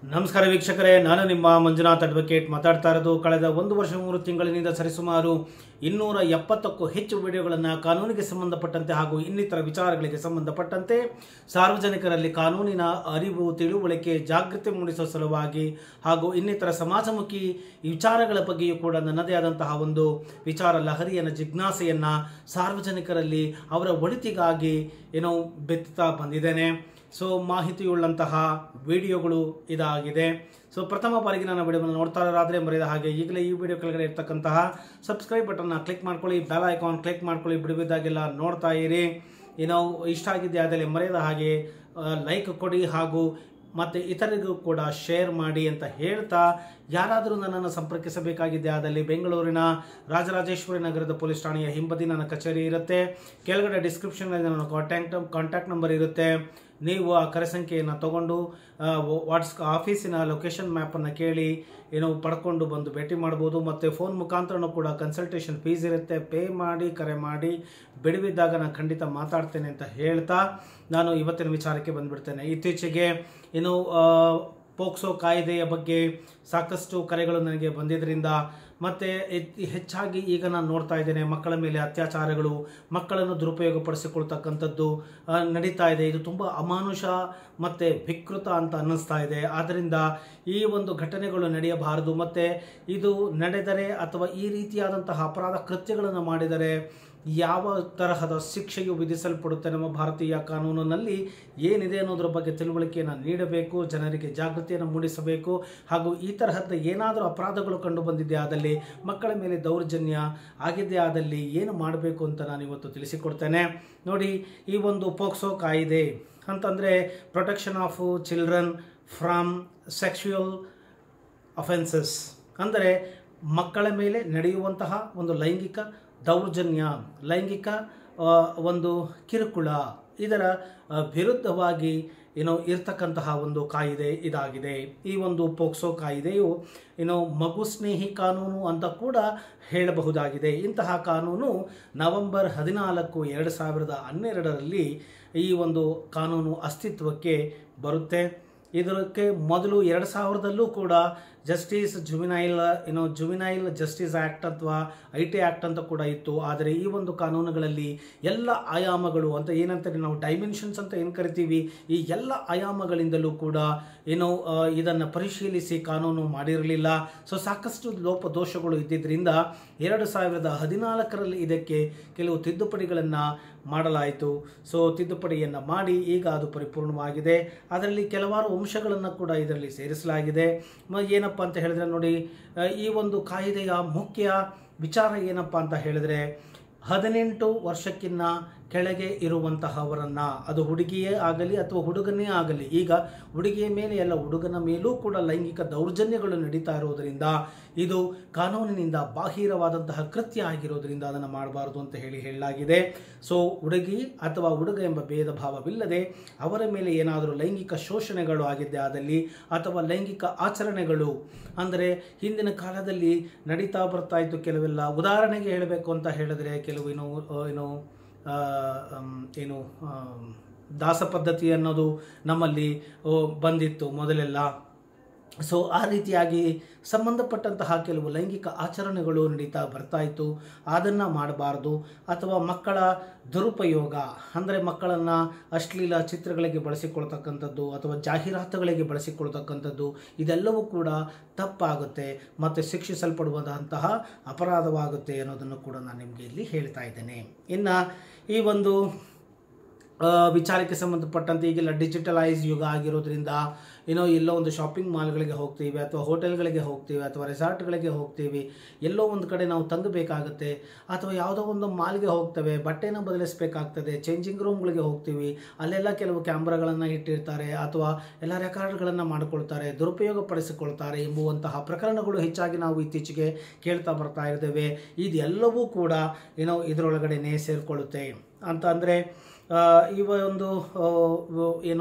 ನಮಸ್ಕಾರ ವೀಕ್ಷಕರೇ ನಾನು ನಿಮ್ಮ ಮಂಜುನಾಥ್ ಅಡ್ವೊಕೇಟ್ ಮಾತಾಡ್ತಾ ಇರೋದು ಕಳೆದ ಒಂದು ವರ್ಷ ಮೂರು ತಿಂಗಳಿನಿಂದ ಸರಿಸುಮಾರು ಇನ್ನೂರ ಎಪ್ಪತ್ತಕ್ಕೂ ಹೆಚ್ಚು ವಿಡಿಯೋಗಳನ್ನು ಕಾನೂನಿಗೆ ಸಂಬಂಧಪಟ್ಟಂತೆ ಹಾಗೂ ಇನ್ನಿತರ ವಿಚಾರಗಳಿಗೆ ಸಂಬಂಧಪಟ್ಟಂತೆ ಸಾರ್ವಜನಿಕರಲ್ಲಿ ಕಾನೂನಿನ ಅರಿವು ತಿಳುವಳಿಕೆ ಜಾಗೃತಿ ಮೂಡಿಸುವ ಸಲುವಾಗಿ ಹಾಗೂ ಇನ್ನಿತರ ಸಮಾಜಮುಖಿ ವಿಚಾರಗಳ ಬಗ್ಗೆಯೂ ಕೂಡ ನನ್ನದೇ ಆದಂತಹ ಒಂದು ವಿಚಾರ ಲಹರಿಯನ್ನು ಜಿಜ್ಞಾಸೆಯನ್ನು ಸಾರ್ವಜನಿಕರಲ್ಲಿ ಅವರ ಒಳಿತಿಗಾಗಿ ಏನೋ ಬೆತ್ತುತ್ತಾ ಬಂದಿದ್ದೇನೆ ಸೊ ಮಾಹಿತಿಯುಳ್ಳಂತಹ ವಿಡಿಯೋಗಳು ಇದಾಗಿದೆ ಸೊ ಪ್ರಥಮ ಬಾರಿಗೆ ನನ್ನ ವಿಡಿಯೋವನ್ನು ನೋಡ್ತಾ ಇರೋರಾದರೆ ಮರೆಯದ ಹಾಗೆ ಈಗಲೇ ಈ ವಿಡಿಯೋ ಕೆಳಗಡೆ ಇರ್ತಕ್ಕಂತಹ ಸಬ್ಸ್ಕ್ರೈಬ್ ಬಟನ್ನ ಕ್ಲಿಕ್ ಮಾಡ್ಕೊಳ್ಳಿ ಬೆಲ್ ಐಕಾನ್ ಕ್ಲಿಕ್ ಮಾಡ್ಕೊಳ್ಳಿ ಬಿಡುವಿದ್ದಾಗೆಲ್ಲ ನೋಡ್ತಾ ಇರಿ ಏನೋ ಇಷ್ಟ ಆಗಿದ್ದೆ ಆದಲ್ಲಿ ಮರೆಯದ ಹಾಗೆ ಲೈಕ್ ಕೊಡಿ ಹಾಗೂ ಮತ್ತು ಇತರರಿಗೂ ಕೂಡ ಶೇರ್ ಮಾಡಿ ಅಂತ ಹೇಳ್ತಾ ಯಾರಾದರೂ ನನ್ನನ್ನು ಸಂಪರ್ಕಿಸಬೇಕಾಗಿದ್ದೆ ಆದಲ್ಲಿ ಬೆಂಗಳೂರಿನ ರಾಜರಾಜೇಶ್ವರಿ ನಗರದ ಪೊಲೀಸ್ ಠಾಣೆಯ ಹಿಂಬದಿ ನನ್ನ ಕಚೇರಿ ಇರುತ್ತೆ ಕೆಳಗಡೆ ಡಿಸ್ಕ್ರಿಪ್ಷನ್ನಲ್ಲಿ ನನ್ನ ಕಾಂಟ್ಯಾಕ್ಟ್ ಕಾಂಟ್ಯಾಕ್ಟ್ ನಂಬರ್ ಇರುತ್ತೆ ನೀವು ಆ ಕರೆ ಸಂಖ್ಯೆಯನ್ನು ತಗೊಂಡು ವಾಟ್ಸ್ ಆಫೀಸಿನ ಲೊಕೇಶನ್ ಮ್ಯಾಪನ್ನು ಕೇಳಿ ಏನೋ ಪಡ್ಕೊಂಡು ಬಂದು ಭೇಟಿ ಮಾಡ್ಬೋದು ಮತ್ತು ಫೋನ್ ಮುಖಾಂತರನೂ ಕೂಡ ಕನ್ಸಲ್ಟೇಷನ್ ಫೀಸ್ ಇರುತ್ತೆ ಪೇ ಮಾಡಿ ಕರೆ ಮಾಡಿ ಬಿಡುವಿದ್ದಾಗ ನಾನು ಖಂಡಿತ ಮಾತಾಡ್ತೇನೆ ಅಂತ ಹೇಳ್ತಾ ನಾನು ಇವತ್ತಿನ ವಿಚಾರಕ್ಕೆ ಬಂದುಬಿಡ್ತೇನೆ ಇತ್ತೀಚೆಗೆ ಏನು ಆ, ಪೋಕ್ಸೋ ಕಾಯ್ದೆಯ ಬಗ್ಗೆ ಸಾಕಷ್ಟು ಕರೆಗಳು ನನಗೆ ಬಂದಿದ್ದರಿಂದ ಮತ್ತು ಹೆಚ್ಚಾಗಿ ಈಗ ನಾನು ನೋಡ್ತಾ ಇದ್ದೇನೆ ಮಕ್ಕಳ ಮೇಲೆ ಅತ್ಯಾಚಾರಗಳು ಮಕ್ಕಳನ್ನು ದುರುಪಯೋಗಪಡಿಸಿಕೊಳ್ತಕ್ಕಂಥದ್ದು ಆ, ನಡೀತಾ ಇದೆ ಇದು ತುಂಬ ಅಮಾನುಷ ಮತ್ತು ವಿಕೃತ ಅಂತ ಅನ್ನಿಸ್ತಾ ಇದೆ ಆದ್ದರಿಂದ ಈ ಒಂದು ಘಟನೆಗಳು ನಡೆಯಬಾರದು ಮತ್ತು ಇದು ನಡೆದರೆ ಅಥವಾ ಈ ರೀತಿಯಾದಂತಹ ಅಪರಾಧ ಕೃತ್ಯಗಳನ್ನು ಮಾಡಿದರೆ ಯಾವ ತರಹದ ಶಿಕ್ಷೆಯು ವಿಧಿಸಲ್ಪಡುತ್ತೆ ನಮ್ಮ ಭಾರತೀಯ ಕಾನೂನಿನಲ್ಲಿ ಏನಿದೆ ಅನ್ನೋದ್ರ ಬಗ್ಗೆ ತಿಳುವಳಿಕೆಯನ್ನು ನೀಡಬೇಕು ಜನರಿಗೆ ಜಾಗೃತಿಯನ್ನು ಮೂಡಿಸಬೇಕು ಹಾಗೂ ಈ ತರಹದ ಏನಾದರೂ ಅಪರಾಧಗಳು ಕಂಡು ಬಂದಿದೆ ಆದಲ್ಲಿ ಮಕ್ಕಳ ಮೇಲೆ ದೌರ್ಜನ್ಯ ಆಗಿದ್ದೇ ಆದಲ್ಲಿ ಏನು ಮಾಡಬೇಕು ಅಂತ ನಾನು ಇವತ್ತು ತಿಳಿಸಿಕೊಡ್ತೇನೆ ನೋಡಿ ಈ ಒಂದು ಪೋಕ್ಸೋ ಕಾಯಿದೆ ಅಂತಂದರೆ protection of children from sexual offences ಅಂದರೆ ಮಕ್ಕಳ ಮೇಲೆ ನಡೆಯುವಂತಹ ಒಂದು ಲೈಂಗಿಕ ದೌರ್ಜನ್ಯ ಲೈಂಗಿಕ ಆ, ಒಂದು ಕಿರುಕುಳ ಇದರ ಆ, ವಿರುದ್ಧವಾಗಿ ಏನೋ ಇರ್ತಕ್ಕಂತಹ ಒಂದು ಕಾಯಿದೆ ಇದಾಗಿದೆ ಈ ಒಂದು ಪೋಕ್ಸೋ ಕಾಯಿದೆಯು ಏನೋ ಮಗು ಸ್ನೇಹಿ ಕಾನೂನು ಅಂತ ಕೂಡ ಹೇಳಬಹುದಾಗಿದೆ ಇಂತಹ ಕಾನೂನು ನವೆಂಬರ್ ಹದಿನಾಲ್ಕು ಎರಡು ಸಾವಿರದ ಹನ್ನೆರಡರಲ್ಲಿ ಈ ಒಂದು ಕಾನೂನು ಅಸ್ತಿತ್ವಕ್ಕೆ ಬರುತ್ತೆ ಇದಕ್ಕೆ ಮೊದಲು ಎರಡು ಸಾವಿರದಲ್ಲೂ ಕೂಡ ಜಸ್ಟಿಸ್ ಜುವಿನೈಲ್ ಏನೋ ಜುವಿನೈಲ್ ಜಸ್ಟಿಸ್ ಆ್ಯಕ್ಟ್ ಅಥವಾ ಐ ಟಿ ಆ್ಯಕ್ಟ್ ಅಂತ ಕೂಡ ಇತ್ತು ಆದರೆ ಈ ಒಂದು ಕಾನೂನುಗಳಲ್ಲಿ ಎಲ್ಲ ಆಯಾಮಗಳು ಅಂತ ಏನಂತಾರೆ ನಾವು ಡೈಮೆನ್ಷನ್ಸ್ ಅಂತ ಏನು ಕರಿತೀವಿ ಈ ಎಲ್ಲ ಆಯಾಮಗಳಿಂದಲೂ ಕೂಡ ಏನೋ ಇದನ್ನು ಪರಿಶೀಲಿಸಿ ಕಾನೂನು ಮಾಡಿರಲಿಲ್ಲ ಸೊ ಸಾಕಷ್ಟು ಲೋಪದೋಷಗಳು ಇದ್ದಿದ್ದರಿಂದ ಎರಡು ಸಾವಿರದ ಹದಿನಾಲ್ಕರಲ್ಲಿ ಇದಕ್ಕೆ ಕೆಲವು ತಿದ್ದುಪಡಿಗಳನ್ನು ಮಾಡಲಾಯಿತು ಸೊ ತಿದ್ದುಪಡಿಯನ್ನು ಮಾಡಿ ಈಗ ಅದು ಪರಿಪೂರ್ಣವಾಗಿದೆ ಅದರಲ್ಲಿ ಕೆಲವಾರು ಅಂಶಗಳನ್ನು ಕೂಡ ಇದರಲ್ಲಿ ಸೇರಿಸಲಾಗಿದೆ ಮ- ಏನಪ್ಪ ಅಂತ ಹೇಳಿದ್ರೆ ನೋಡಿ ಆ, ಈ ಒಂದು ಕಾಯ್ದೆಯ ಮುಖ್ಯ ವಿಚಾರ ಏನಪ್ಪ ಅಂತ ಹೇಳಿದ್ರೆ ಹದಿನೆಂಟು ವರ್ಷಕ್ಕಿನ್ನ ಕೆಳಗೆ ಇರುವಂತಹವರನ್ನ ಅದು ಹುಡುಗಿಯೇ ಆಗಲಿ ಅಥವಾ ಹುಡುಗನೇ ಆಗಲಿ ಈಗ ಹುಡುಗಿಯ ಮೇಲೆ ಎಲ್ಲ ಹುಡುಗನ ಮೇಲೂ ಕೂಡ ಲೈಂಗಿಕ ದೌರ್ಜನ್ಯಗಳು ನಡೀತಾ ಇರೋದರಿಂದ ಇದು ಕಾನೂನಿನಿಂದ ಬಾಹಿರವಾದಂತಹ ಕೃತ್ಯ ಆಗಿರೋದ್ರಿಂದ ಅದನ್ನು ಮಾಡಬಾರದು ಅಂತ ಹೇಳಿ ಹೇಳಲಾಗಿದೆ ಸೊ ಹುಡುಗಿ ಅಥವಾ ಹುಡುಗ ಎಂಬ ಭೇದ ಭಾವವಿಲ್ಲದೆ ಅವರ ಮೇಲೆ ಏನಾದರೂ ಲೈಂಗಿಕ ಶೋಷಣೆಗಳು ಆಗಿದ್ದೆ ಆದಲ್ಲಿ ಅಥವಾ ಲೈಂಗಿಕ ಆಚರಣೆಗಳು ಅಂದರೆ ಹಿಂದಿನ ಕಾಲದಲ್ಲಿ ನಡೀತಾ ಬರ್ತಾ ಇತ್ತು ಕೆಲವೆಲ್ಲ ಉದಾಹರಣೆಗೆ ಹೇಳಬೇಕು ಅಂತ ಹೇಳಿದ್ರೆ ಕೆಲವು ಏನು ಆ, ಏನು ಆ, ಅಮ್, ಏನು ಆಮ್, ದಾಸ ಪದ್ಧತಿ ಅನ್ನೋದು ನಮ್ಮಲ್ಲಿ ಓ, ಬಂದಿತ್ತು ಮೊದಲೆಲ್ಲ ಸೊ ಆ ರೀತಿಯಾಗಿ ಸಂಬಂಧಪಟ್ಟಂತಹ ಕೆಲವು ಲೈಂಗಿಕ ಆಚರಣೆಗಳು ನಡೀತಾ ಬರ್ತಾ ಇತ್ತು ಅದನ್ನು ಮಾಡಬಾರ್ದು ಅಥವಾ ಮಕ್ಕಳ ದುರುಪಯೋಗ ಅಂದರೆ ಮಕ್ಕಳನ್ನು ಅಶ್ಲೀಲ ಚಿತ್ರಗಳಿಗೆ ಬಳಸಿಕೊಳ್ತಕ್ಕಂಥದ್ದು ಅಥವಾ ಜಾಹೀರಾತುಗಳಿಗೆ ಬಳಸಿಕೊಳ್ತಕ್ಕಂಥದ್ದು ಇದೆಲ್ಲವೂ ಕೂಡ ತಪ್ಪಾಗುತ್ತೆ ಮತ್ತು ಶಿಕ್ಷಿಸಲ್ಪಡುವಂತಹ ಅಪರಾಧವಾಗುತ್ತೆ ಅನ್ನೋದನ್ನು ಕೂಡ ನಾನು ನಿಮಗೆ ಇಲ್ಲಿ ಹೇಳ್ತಾ ಇದ್ದೇನೆ ಇನ್ನು ಈ ಒಂದು ಆ, ವಿಚಾರಕ್ಕೆ ಸಂಬಂಧಪಟ್ಟಂತೆ ಈಗೆಲ್ಲ ಡಿಜಿಟಲೈಸ್ ಯುಗ ಆಗಿರೋದ್ರಿಂದ ಏನೋ ಎಲ್ಲೋ ಒಂದು ಶಾಪಿಂಗ್ ಮಾಲ್ಗಳಿಗೆ ಹೋಗ್ತೀವಿ ಅಥವಾ ಹೋಟೆಲ್ಗಳಿಗೆ ಹೋಗ್ತೀವಿ ಅಥವಾ ರೆಸಾರ್ಟ್ಗಳಿಗೆ ಹೋಗ್ತೀವಿ ಎಲ್ಲೋ ಒಂದು ಕಡೆ ನಾವು ತಂಗಬೇಕಾಗುತ್ತೆ ಅಥವಾ ಯಾವುದೋ ಒಂದು ಮಾಲ್ಗೆ ಹೋಗ್ತೇವೆ ಬಟ್ಟೆನ ಬದಲಿಸಬೇಕಾಗ್ತದೆ ಚೇಂಜಿಂಗ್ ರೂಮ್ಗಳಿಗೆ ಹೋಗ್ತೀವಿ ಅಲ್ಲೆಲ್ಲ ಕೆಲವು ಕ್ಯಾಮ್ರಾಗಳನ್ನು ಇಟ್ಟಿರ್ತಾರೆ ಅಥವಾ ಎಲ್ಲ ರೆಕಾರ್ಡ್ಗಳನ್ನು ಮಾಡಿಕೊಳ್ತಾರೆ ದುರುಪಯೋಗ ಪಡಿಸಿಕೊಳ್ತಾರೆ ಎಂಬುವಂತಹ ಪ್ರಕರಣಗಳು ಹೆಚ್ಚಾಗಿ ನಾವು ಇತ್ತೀಚೆಗೆ ಕೇಳ್ತಾ ಬರ್ತಾ ಇರ್ತೇವೆ ಇದೆಲ್ಲವೂ ಕೂಡ ಏನೋ ಇದರೊಳಗಡೆನೇ ಸೇರಿಕೊಳ್ಳುತ್ತೆ ಅಂತ ಅಂದರೆ ಈ ಒಂದು ಆ, ವ- ಏನು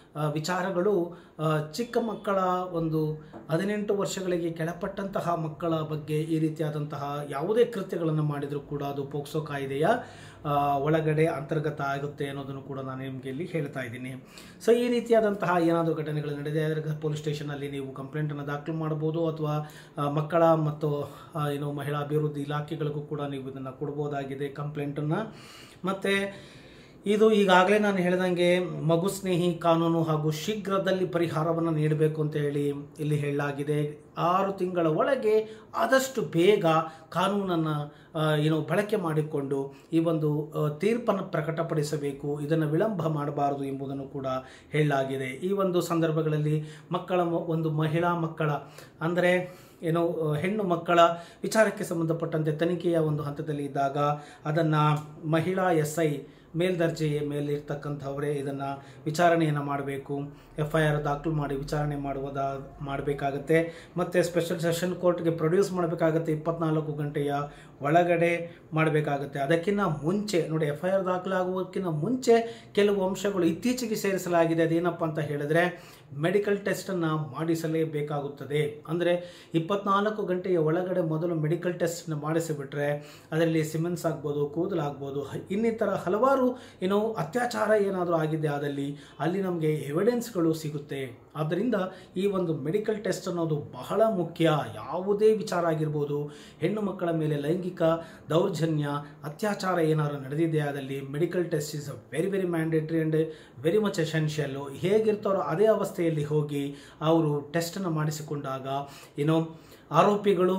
ಆ, ವಿಚಾರಗಳು ಆ, ಚಿಕ್ಕ ಮಕ್ಕಳ ಒಂದು ಹದಿನೆಂಟು ವರ್ಷಗಳಿಗೆ ಕೆಳಪಟ್ಟಂತಹ ಮಕ್ಕಳ ಬಗ್ಗೆ ಈ ರೀತಿಯಾದಂತಹ ಯಾವುದೇ ಕೃತ್ಯಗಳನ್ನು ಮಾಡಿದರೂ ಕೂಡ ಅದು ಪೋಕ್ಸೋ ಕಾಯ್ದೆಯ ಆ, ಒಳಗಡೆ ಅಂತರ್ಗತ ಆಗುತ್ತೆ ಅನ್ನೋದನ್ನು ಕೂಡ ನಾನು ನಿಮಗೆ ಇಲ್ಲಿ ಹೇಳ್ತಾ ಇದ್ದೀನಿ ಸೊ ಈ ರೀತಿಯಾದಂತಹ ಏನಾದರೂ ಘಟನೆಗಳು ನಡೆದೇ ಆದರೆ ಪೊಲೀಸ್ ಸ್ಟೇಷನಲ್ಲಿ ನೀವು ಕಂಪ್ಲೇಂಟನ್ನು ದಾಖಲು ಮಾಡ್ಬೋದು ಅಥವಾ ಆ, ಮಕ್ಕಳ ಮತ್ತು ಆ, ಏನು ಮಹಿಳಾ ಅಭಿವೃದ್ಧಿ ಇಲಾಖೆಗಳಿಗೂ ಕೂಡ ನೀವು ಇದನ್ನು ಕೊಡ್ಬೋದಾಗಿದೆ ಕಂಪ್ಲೇಂಟನ್ನು ಮತ್ತು ಇದು ಈಗಾಗಲೇ ನಾನು ಹೇಳಿದಂಗೆ ಮಗು ಸ್ನೇಹಿ ಕಾನೂನು ಹಾಗೂ ಶೀಘ್ರದಲ್ಲಿ ಪರಿಹಾರವನ್ನು ನೀಡಬೇಕು ಅಂತ ಹೇಳಿ ಇಲ್ಲಿ ಹೇಳಲಾಗಿದೆ ಆರು ತಿಂಗಳ ಒಳಗೆ ಆದಷ್ಟು ಬೇಗ ಕಾನೂನನ್ನು ಏನು ಬಳಕೆ ಮಾಡಿಕೊಂಡು ಈ ಒಂದು ಆ, ತೀರ್ಪನ್ನು ಪ್ರಕಟಪಡಿಸಬೇಕು ಇದನ್ನು ವಿಳಂಬ ಮಾಡಬಾರದು ಎಂಬುದನ್ನು ಕೂಡ ಹೇಳಲಾಗಿದೆ ಈ ಒಂದು ಸಂದರ್ಭಗಳಲ್ಲಿ ಮಕ್ಕಳ ಮ- ಒಂದು ಮಹಿಳಾ ಮಕ್ಕಳ ಅಂದರೆ ಏನು ಆ, ಹೆಣ್ಣು ಮಕ್ಕಳ ವಿಚಾರಕ್ಕೆ ಸಂಬಂಧಪಟ್ಟಂತೆ ತನಿಖೆಯ ಒಂದು ಹಂತದಲ್ಲಿ ಇದ್ದಾಗ ಅದನ್ನು ಮಹಿಳಾ ಎಸ್ ಐ ಮೇಲ್ದರ್ಜೆಯ ಮೇಲಿರ್ತಕ್ಕಂಥವರೇ ಇದನ್ನು ವಿಚಾರಣೆಯನ್ನು ಮಾಡಬೇಕು ಎಫ್ ಐ ಆರ್ ದಾಖಲು ಮಾಡಿ ವಿಚಾರಣೆ ಮಾಡುವುದ ಮಾಡಬೇಕಾಗತ್ತೆ ಮತ್ತು ಸ್ಪೆಷಲ್ ಸೆಷನ್ ಕೋರ್ಟ್ಗೆ ಪ್ರೊಡ್ಯೂಸ್ ಮಾಡಬೇಕಾಗತ್ತೆ ಇಪ್ಪತ್ನಾಲ್ಕು ಗಂಟೆಯ ಒಳಗಡೆ ಮಾಡಬೇಕಾಗುತ್ತೆ ಅದಕ್ಕಿಂತ ಮುಂಚೆ ನೋಡಿ ಎಫ್ ಐ ಆರ್ ದಾಖಲಾಗುವುದಕ್ಕಿಂತ ಮುಂಚೆ ಕೆಲವು ಅಂಶಗಳು ಇತ್ತೀಚೆಗೆ ಸೇರಿಸಲಾಗಿದೆ ಅದೇನಪ್ಪ ಅಂತ ಹೇಳಿದ್ರೆ ಮೆಡಿಕಲ್ ಟೆಸ್ಟನ್ನು ಮಾಡಿಸಲೇಬೇಕಾಗುತ್ತದೆ ಅಂದರೆ ಇಪ್ಪತ್ನಾಲ್ಕು ಗಂಟೆಯ ಒಳಗಡೆ ಮೊದಲು ಮೆಡಿಕಲ್ ಟೆಸ್ಟನ್ನು ಮಾಡಿಸಿಬಿಟ್ರೆ ಅದರಲ್ಲಿ ಸಿಮೆನ್ಸ್ ಆಗ್ಬೋದು ಕೂದಲಾಗ್ಬೋದು ಹ- ಇನ್ನಿತರ ಹಲವಾರು ಏನು ಅತ್ಯಾಚಾರ ಏನಾದರೂ ಆಗಿದೆ ಆದಲ್ಲಿ ಅಲ್ಲಿ ನಮಗೆ ಎವಿಡೆನ್ಸ್ಗಳು ಸಿಗುತ್ತೆ ಆದ್ದರಿಂದ ಈ ಒಂದು ಮೆಡಿಕಲ್ ಟೆಸ್ಟ್ ಅನ್ನೋದು ಬಹಳ ಮುಖ್ಯ ಯಾವುದೇ ವಿಚಾರ ಆಗಿರ್ಬೋದು ಹೆಣ್ಣು ಮಕ್ಕಳ ಮೇಲೆ ಲೈಂಗಿಕ ದೌರ್ಜನ್ಯ ಅತ್ಯಾಚಾರ ಏನಾದರೂ ನಡೆದಿದೆ ಆದಲ್ಲಿ medical test is very very mandatory and very much essential ಹೇಗಿರ್ತಾರೋ ಅದೇ ಅವಸ್ಥೆಯಲ್ಲಿ ಹೋಗಿ ಅವರು ಟೆಸ್ಟನ್ನು ಮಾಡಿಸಿಕೊಂಡಾಗ ಏನೋ ಆರೋಪಿಗಳು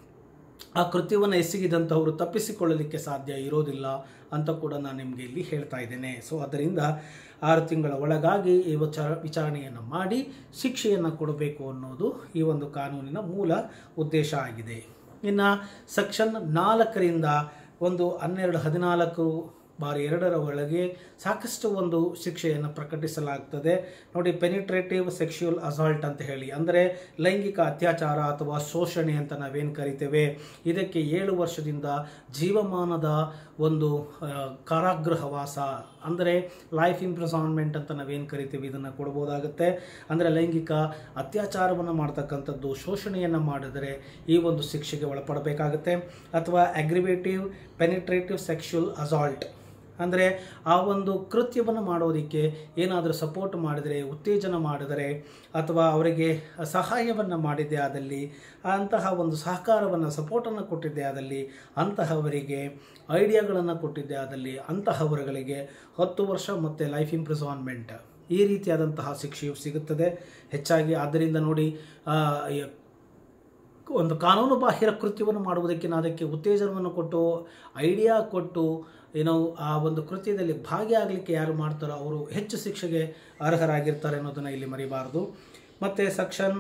ಆ ಕೃತ್ಯವನ್ನು ಎಸಗಿದಂಥವರು ತಪ್ಪಿಸಿಕೊಳ್ಳಲಿಕ್ಕೆ ಸಾಧ್ಯ ಇರೋದಿಲ್ಲ ಅಂತ ಕೂಡ ನಾನು ನಿಮಗೆ ಇಲ್ಲಿ ಹೇಳ್ತಾ ಇದ್ದೇನೆ ಸೊ ಅದರಿಂದ ಆರು ತಿಂಗಳ ಒಳಗಾಗಿ ಈ ವಿಚಾರ ವಿಚಾರಣೆಯನ್ನು ಮಾಡಿ ಶಿಕ್ಷೆಯನ್ನು ಕೊಡಬೇಕು ಅನ್ನೋದು ಈ ಒಂದು ಕಾನೂನಿನ ಮೂಲ ಉದ್ದೇಶ ಆಗಿದೆ ಇನ್ನು ಸೆಕ್ಷನ್ ನಾಲ್ಕರಿಂದ ಒಂದು ಹನ್ನೆರಡು ಹದಿನಾಲ್ಕು ಬಾರಿ ಎರಡರ ಒಳಗೆ ಸಾಕಷ್ಟು ಒಂದು ಶಿಕ್ಷೆಯನ್ನು ಪ್ರಕಟಿಸಲಾಗ್ತದೆ ನೋಡಿ ಪೆನಿಟ್ರೇಟಿವ್ ಸೆಕ್ಷುಯಲ್ ಅಸಾಲ್ಟ್ ಅಂತ ಹೇಳಿ ಅಂದರೆ ಲೈಂಗಿಕ ಅತ್ಯಾಚಾರ ಅಥವಾ ಶೋಷಣೆ ಅಂತ ನಾವೇನು ಕರಿತೇವೆ ಇದಕ್ಕೆ ಏಳು ವರ್ಷದಿಂದ ಜೀವಮಾನದ ಒಂದು ಆ, ಕಾರಾಗೃಹವಾಸ ಅಂದರೆ ಲೈಫ್ ಇಂಪ್ರಿಸಾನ್ಮೆಂಟ್ ಅಂತ ನಾವೇನು ಕರಿತೀವಿ ಇದನ್ನು ಕೊಡ್ಬೋದಾಗುತ್ತೆ ಅಂದರೆ ಲೈಂಗಿಕ ಅತ್ಯಾಚಾರವನ್ನು ಮಾಡ್ತಕ್ಕಂಥದ್ದು ಶೋಷಣೆಯನ್ನು ಮಾಡಿದರೆ ಈ ಒಂದು ಶಿಕ್ಷೆಗೆ ಒಳಪಡಬೇಕಾಗುತ್ತೆ ಅಥವಾ ಅಗ್ರಿವೇಟಿವ್ ಪೆನಿಟ್ರೇಟಿವ್ ಸೆಕ್ಷುಯಲ್ ಅಸಾಲ್ಟ್ ಅಂದರೆ ಆ ಒಂದು ಕೃತ್ಯವನ್ನು ಮಾಡೋದಕ್ಕೆ ಏನಾದರೂ ಸಪೋರ್ಟ್ ಮಾಡಿದರೆ ಉತ್ತೇಜನ ಮಾಡಿದರೆ ಅಥವಾ ಅವರಿಗೆ ಸಹಾಯವನ್ನು ಮಾಡಿದ್ದೆ ಆದಲ್ಲಿ ಅಂತಹ ಒಂದು ಸಹಕಾರವನ್ನು ಸಪೋರ್ಟನ್ನು ಕೊಟ್ಟಿದ್ದೆ ಆದಲ್ಲಿ ಅಂತಹವರಿಗೆ ಐಡಿಯಾಗಳನ್ನು ಕೊಟ್ಟಿದ್ದೆ ಆದಲ್ಲಿ ಅಂತಹವರುಗಳಿಗೆ ಹತ್ತು ವರ್ಷ ಮತ್ತು ಲೈಫ್ ಇಂಪ್ರಿಸಾನ್ಮೆಂಟ್ ಈ ರೀತಿಯಾದಂತಹ ಶಿಕ್ಷೆಯು ಸಿಗುತ್ತದೆ ಹೆಚ್ಚಾಗಿ ಆದ್ದರಿಂದ ನೋಡಿ ಆ, ಯ- ಒಂದು ಕಾನೂನು ಬಾಹಿರ ಕೃತ್ಯವನ್ನು ಮಾಡುವುದಕ್ಕೆ ನಾವು ಅದಕ್ಕೆ ಉತ್ತೇಜನವನ್ನು ಕೊಟ್ಟು ಐಡಿಯಾ ಕೊಟ್ಟು ಏನೋ ಆ ಒಂದು ಕೃತ್ಯದಲ್ಲಿ ಭಾಗಿಯಾಗಲಿಕ್ಕೆ ಯಾರು ಮಾಡ್ತಾರೋ ಅವರು ಹೆಚ್ಚು ಶಿಕ್ಷೆಗೆ ಅರ್ಹರಾಗಿರ್ತಾರೆ ಅನ್ನೋದನ್ನು ಇಲ್ಲಿ ಮರಿಬಾರದು ಮತ್ತು ಸೆಕ್ಷನ್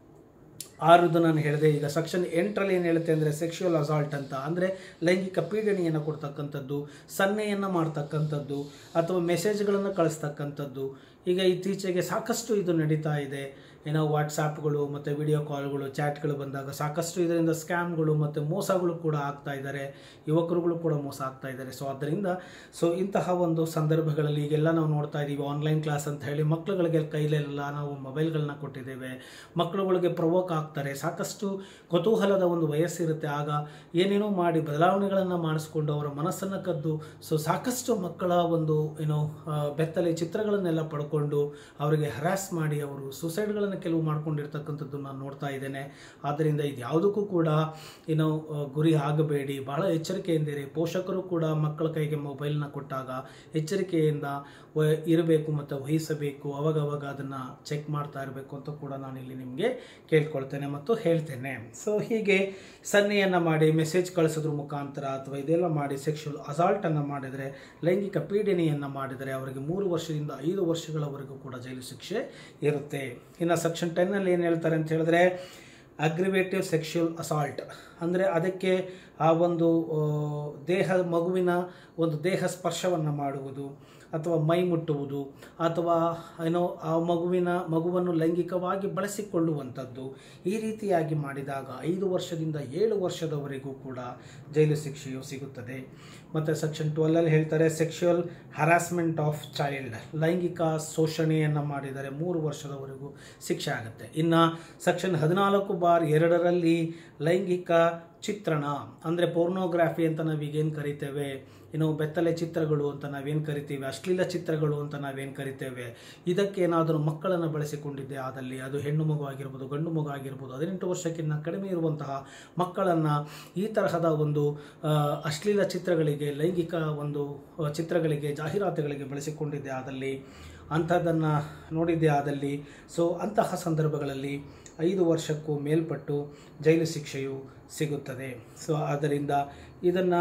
ಆರುದು ನಾನು ಹೇಳಿದೆ ಈಗ ಸೆಕ್ಷನ್ ಎಂಟರಲ್ಲಿ ಏನು ಹೇಳುತ್ತೆ ಅಂದರೆ ಸೆಕ್ಷುವಲ್ ಅಸಾಲ್ಟ್ ಅಂತ ಅಂದರೆ ಲೈಂಗಿಕ ಪೀಡನೆಯನ್ನು ಕೊಡ್ತಕ್ಕಂಥದ್ದು ಸನ್ನೆಯನ್ನು ಮಾಡ್ತಕ್ಕಂಥದ್ದು ಅಥವಾ ಮೆಸೇಜ್ಗಳನ್ನು ಕಳಿಸ್ತಕ್ಕಂಥದ್ದು ಈಗ ಇತ್ತೀಚೆಗೆ ಸಾಕಷ್ಟು ಇದು ನಡೀತಾ ಇದೆ ಏನೋ ವಾಟ್ಸಾಪ್ಗಳು ಮತ್ತು ವಿಡಿಯೋ ಕಾಲ್ಗಳು ಚಾಟ್ಗಳು ಬಂದಾಗ ಸಾಕಷ್ಟು ಇದರಿಂದ ಸ್ಕ್ಯಾಮ್ಗಳು ಮತ್ತು ಮೋಸಗಳು ಕೂಡ ಆಗ್ತಾ ಇದ್ದಾರೆ ಯುವಕರುಗಳು ಕೂಡ ಮೋಸ ಆಗ್ತಾ ಇದ್ದಾರೆ ಸೊ ಆದ್ದರಿಂದ ಸೊ ಇಂತಹ ಒಂದು ಸಂದರ್ಭಗಳಲ್ಲಿ ಈಗೆಲ್ಲ ನಾವು ನೋಡ್ತಾ ಇದ್ದೀವಿ ಆನ್ಲೈನ್ ಕ್ಲಾಸ್ ಅಂತ ಹೇಳಿ ಮಕ್ಕಳುಗಳಿಗೆ ಕೈಲೆಲ್ಲ ನಾವು ಮೊಬೈಲ್ಗಳನ್ನ ಕೊಟ್ಟಿದ್ದೇವೆ ಮಕ್ಕಳುಗಳಿಗೆ ಪ್ರವೋಕ್ ಆಗ್ತಾರೆ ಸಾಕಷ್ಟು ಕುತೂಹಲದ ಒಂದು ವಯಸ್ಸಿರುತ್ತೆ ಆಗ ಏನೇನೋ ಮಾಡಿ ಬದಲಾವಣೆಗಳನ್ನು ಮಾಡಿಸ್ಕೊಂಡು ಅವರ ಮನಸ್ಸನ್ನು ಕದ್ದು ಸೊ ಸಾಕಷ್ಟು ಮಕ್ಕಳ ಒಂದು ಏನೋ ಆ, ಬೆತ್ತಲೆ ಚಿತ್ರಗಳನ್ನೆಲ್ಲ ಪಡ್ಕೊಂಡು ಅವರಿಗೆ ಹರಾಸ್ ಮಾಡಿ ಅವರು ಸುಸೈಡ್ಗಳನ್ನು ಕೆಲವು ಮಾಡ್ಕೊಂಡಿರ್ತಕ್ಕಂಥದ್ದು ನಾನು ನೋಡ್ತಾ ಇದ್ದೇನೆ ಆದ್ದರಿಂದ ಇದು ಯಾವುದಕ್ಕೂ ಕೂಡ ಏನೋ ಆ, ಗುರಿ ಆಗಬೇಡಿ ಬಹಳ ಎಚ್ಚರಿಕೆಯಿಂದಿರಿ ಪೋಷಕರು ಕೂಡ ಮಕ್ಕಳ ಕೈಗೆ ಮೊಬೈಲ್ನ ಕೊಟ್ಟಾಗ ಎಚ್ಚರಿಕೆಯಿಂದ ವ- ಇರಬೇಕು ಮತ್ತು ವಹಿಸಬೇಕು ಅವಾಗವಾಗ ಅದನ್ನು ಚೆಕ್ ಮಾಡ್ತಾ ಇರಬೇಕು ಅಂತ ಕೂಡ ನಾನು ಇಲ್ಲಿ ನಿಮಗೆ ಕೇಳ್ಕೊಳ್ತೇನೆ ಮತ್ತು ಹೇಳ್ತೇನೆ ಸೊ ಹೀಗೆ ಸನ್ನೆಯನ್ನು ಮಾಡಿ ಮೆಸೇಜ್ ಕಳಿಸೋದ್ರ ಮುಖಾಂತರ ಅಥವಾ ಇದೆಲ್ಲ ಮಾಡಿ ಸೆಕ್ಷುವಲ್ ಅಸಾಲ್ಟನ್ನು ಮಾಡಿದರೆ ಲೈಂಗಿಕ ಪೀಡನೆಯನ್ನು ಮಾಡಿದರೆ ಅವರಿಗೆ ಮೂರು ವರ್ಷದಿಂದ ಐದು ವರ್ಷಗಳವರೆಗೂ ಕೂಡ ಜೈಲು ಶಿಕ್ಷೆ ಇರುತ್ತೆ ಇನ್ನು ಸೆಕ್ಷನ್ ಟೆನ್ನಲ್ಲಿ ಏನು ಹೇಳ್ತಾರೆ ಅಂತ ಹೇಳಿದ್ರೆ ಅಗ್ರಿವೇಟಿವ್ ಸೆಕ್ಷುವಲ್ ಅಸಾಲ್ಟ್ ಅಂದರೆ ಅದಕ್ಕೆ ಆ ಒಂದು ಆ, ದೇಹ ಮಗುವಿನ ಒಂದು ದೇಹ ಸ್ಪರ್ಶವನ್ನು ಮಾಡುವುದು ಅಥವಾ ಮೈ ಮುಟ್ಟುವುದು ಅಥವಾ ಏನೋ ಆ ಮಗುವಿನ ಮಗುವನ್ನು ಲೈಂಗಿಕವಾಗಿ ಬಳಸಿಕೊಳ್ಳುವಂಥದ್ದು ಈ ರೀತಿಯಾಗಿ ಮಾಡಿದಾಗ ಐದು ವರ್ಷದಿಂದ ಏಳು ವರ್ಷದವರೆಗೂ ಕೂಡ ಜೈಲು ಶಿಕ್ಷೆಯು ಸಿಗುತ್ತದೆ ಮತ್ತು ಸೆಕ್ಷನ್ ಟ್ವೆಲ್ಲಲ್ಲಿ ಹೇಳ್ತಾರೆ ಸೆಕ್ಷುವಲ್ ಹರಾಸ್ಮೆಂಟ್ ಆಫ್ ಚೈಲ್ಡ್ ಲೈಂಗಿಕ ಶೋಷಣೆಯನ್ನು ಮಾಡಿದರೆ ಮೂರು ವರ್ಷದವರೆಗೂ ಶಿಕ್ಷೆ ಆಗುತ್ತೆ ಇನ್ನು ಸೆಕ್ಷನ್ ಹದಿನಾಲ್ಕು ಬಾರ್ ಎರಡರಲ್ಲಿ ಲೈಂಗಿಕ ಚಿತ್ರಣ ಅಂದರೆ ಪೋರ್ನೋಗ್ರಾಫಿ ಅಂತ ನಾವೀಗೇನು ಕರಿತೇವೆ ಇನ್ನು ಬೆತ್ತಲೆ ಚಿತ್ರಗಳು ಅಂತ ನಾವೇನು ಕರಿತೀವಿ ಅಶ್ಲೀಲ ಚಿತ್ರಗಳು ಅಂತ ನಾವೇನು ಕರಿತೇವೆ ಇದಕ್ಕೇನಾದರೂ ಮಕ್ಕಳನ್ನು ಬಳಸಿಕೊಂಡಿದ್ದೆ ಆದಲ್ಲಿ ಅದು ಹೆಣ್ಣು ಮಗು ಆಗಿರ್ಬೋದು ಗಂಡು ಮಗು ಆಗಿರ್ಬೋದು ಹದಿನೆಂಟು ವರ್ಷಕ್ಕಿಂತ ಕಡಿಮೆ ಇರುವಂತಹ ಮಕ್ಕಳನ್ನು ಈ ತರಹದ ಒಂದು ಆ, ಅಶ್ಲೀಲ ಚಿತ್ರಗಳಿಗೆ ಲೈಂಗಿಕ ಒಂದು ಆ, ಚಿತ್ರಗಳಿಗೆ ಜಾಹೀರಾತುಗಳಿಗೆ ಬಳಸಿಕೊಂಡಿದ್ದೆ ಆದಲ್ಲಿ ಅಂಥದ್ದನ್ನು ನೋಡಿದ್ದೆ ಆದಲ್ಲಿ ಸೊ ಅಂತಹ ಸಂದರ್ಭಗಳಲ್ಲಿ ಐದು ವರ್ಷಕ್ಕೂ ಮೇಲ್ಪಟ್ಟು ಜೈಲು ಶಿಕ್ಷೆಯು ಸಿಗುತ್ತದೆ ಸೊ ಆದ್ದರಿಂದ ಇದನ್ನು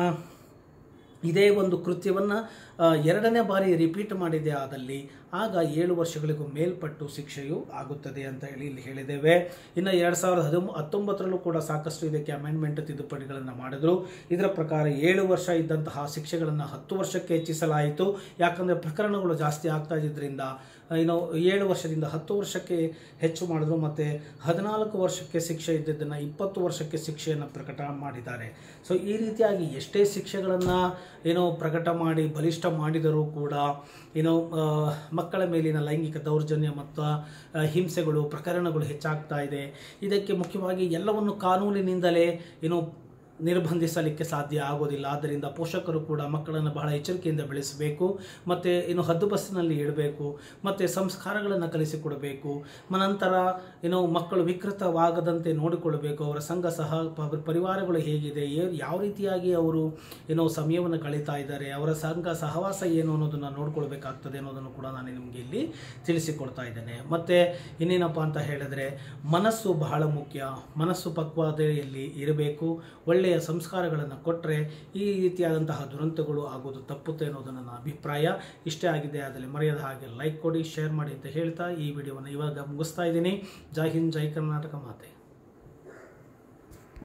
ಇದೇ ಒಂದು ಕೃತ್ಯವನ್ನು ಎರಡನೇ ಬಾರಿ ರಿಪೀಟ್ ಮಾಡಿದೆ ಆದಲ್ಲಿ ಆಗ ಏಳು ವರ್ಷಗಳಿಗೂ ಮೇಲ್ಪಟ್ಟು ಶಿಕ್ಷೆಯು ಆಗುತ್ತದೆ ಅಂತ ಹೇಳಿ ಇಲ್ಲಿ ಹೇಳಿದ್ದೇವೆ ಇನ್ನು ಎರಡು ಸಾವಿರದ ಹದಿಮೂ ಹತ್ತೊಂಬತ್ತರಲ್ಲೂ ಕೂಡ ಸಾಕಷ್ಟು ಇದಕ್ಕೆ ಅಮೆಂಡ್ಮೆಂಟ್ ತಿದ್ದುಪಡಿಗಳನ್ನು ಮಾಡಿದ್ರು ಇದರ ಪ್ರಕಾರ ಏಳು ವರ್ಷ ಇದ್ದಂತಹ ಶಿಕ್ಷೆಗಳನ್ನು ಹತ್ತು ವರ್ಷಕ್ಕೆ ಹೆಚ್ಚಿಸಲಾಯಿತು ಯಾಕಂದರೆ ಪ್ರಕರಣಗಳು ಜಾಸ್ತಿ ಆಗ್ತಾ ಇದ್ರಿಂದ ಇನ್ನು ಏಳು ವರ್ಷದಿಂದ ಹತ್ತು ವರ್ಷಕ್ಕೆ ಹೆಚ್ಚು ಮಾಡಿದ್ರು ಮತ್ತು ಹದಿನಾಲ್ಕು ವರ್ಷಕ್ಕೆ ಶಿಕ್ಷೆ ಇದ್ದಿದ್ದನ್ನು ಇಪ್ಪತ್ತು ವರ್ಷಕ್ಕೆ ಶಿಕ್ಷೆಯನ್ನು ಪ್ರಕಟ ಮಾಡಿದ್ದಾರೆ ಸೊ ಈ ರೀತಿಯಾಗಿ ಎಷ್ಟೇ ಶಿಕ್ಷೆಗಳನ್ನು ಏನೋ ಪ್ರಕಟ ಮಾಡಿ ಬಲಿಷ್ಠ ಮಾಡಿದರೂ ಕೂಡ ಏನೋ ಆ, ಮಕ್ಕಳ ಮೇಲಿನ ಲೈಂಗಿಕ ದೌರ್ಜನ್ಯ ಮತ್ತು ಆ, ಹಿಂಸೆಗಳು ಪ್ರಕರಣಗಳು ಹೆಚ್ಚಾಗ್ತಾ ಇದೆ ಇದಕ್ಕೆ ಮುಖ್ಯವಾಗಿ ಎಲ್ಲವನ್ನು ಕಾನೂನಿನಿಂದಲೇ ಏನೋ ನಿರ್ಬಂಧಿಸಲಿಕ್ಕೆ ಸಾಧ್ಯ ಆಗೋದಿಲ್ಲ ಆದ್ದರಿಂದ ಪೋಷಕರು ಕೂಡ ಮಕ್ಕಳನ್ನು ಬಹಳ ಎಚ್ಚರಿಕೆಯಿಂದ ಬೆಳೆಸಬೇಕು ಮತ್ತು ಇನ್ನು ಹದ್ದು ಬಸ್ಸಿನಲ್ಲಿ ಇಡಬೇಕು ಮತ್ತು ಸಂಸ್ಕಾರಗಳನ್ನು ಕಲಿಸಿಕೊಡಬೇಕು ನಂತರ ಏನೋ ಮಕ್ಕಳು ವಿಕೃತವಾಗದಂತೆ ನೋಡಿಕೊಳ್ಳಬೇಕು ಅವರ ಸಂಘ ಸಹ ಪ- ಪರಿವಾರಗಳು ಹೇಗಿದೆ ಏ- ಯಾವ ರೀತಿಯಾಗಿ ಅವರು ಏನೋ ಸಮಯವನ್ನು ಕಳೀತಾ ಇದ್ದಾರೆ ಅವರ ಸಂಘ ಸಹವಾಸ ಏನು ಅನ್ನೋದನ್ನು ನೋಡ್ಕೊಳ್ಬೇಕಾಗ್ತದೆ ಅನ್ನೋದನ್ನು ಕೂಡ ನಾನು ನಿಮಗೆ ಇಲ್ಲಿ ತಿಳಿಸಿಕೊಡ್ತಾ ಇದ್ದೇನೆ ಮತ್ತು ಇನ್ನೇನಪ್ಪ ಅಂತ ಹೇಳಿದ್ರೆ ಮನಸ್ಸು ಬಹಳ ಮುಖ್ಯ ಮನಸ್ಸು ಪಕ್ವತೆಯಲ್ಲಿ ಇರಬೇಕು ಒಳ್ಳೆಯ ಸಂಸ್ಕಾರಗಳನ್ನು ಕೊಟ್ಟರೆ ಈ ರೀತಿಯಾದಂತಹ ದುರಂತಗಳು ಆಗೋದು ತಪ್ಪುತ್ತೆ ಅನ್ನೋದು ನನ್ನ ಅಭಿಪ್ರಾಯ ಇಷ್ಟೇ ಆಗಿದೆ ಅದರಲ್ಲಿ ಮರೆಯದ ಹಾಗೆ ಲೈಕ್ ಕೊಡಿ ಶೇರ್ ಮಾಡಿ ಅಂತ ಹೇಳ್ತಾ ಈ ವಿಡಿಯೋವನ್ನು ಇವಾಗ ಮುಗಿಸ್ತಾ ಇದ್ದೀನಿ ಜೈ ಹಿಂದ್ ಜೈ ಕರ್ನಾಟಕ ಮಾತೆ